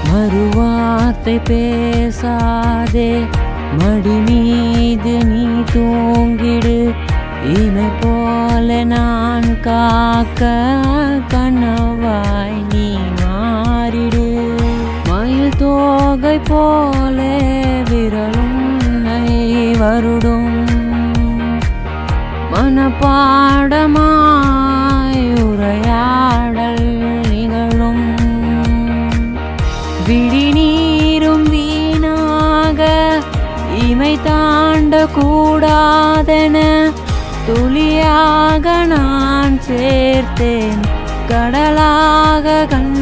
மறுவார்த்தை பேசாதே மடி மீது நீ தூங்கிடு இமை போல நான் காக்க கனவாய் நீ மாறிடு மயில் தோகை போல விரலும் வருடும் மனப்பாடமாய் உரையாடல் நிகழும் விழி நீரும் வீணாக இமை தாண்ட கூடாதென துளியாக நான் சேர்த்தேன் கடலாக கண்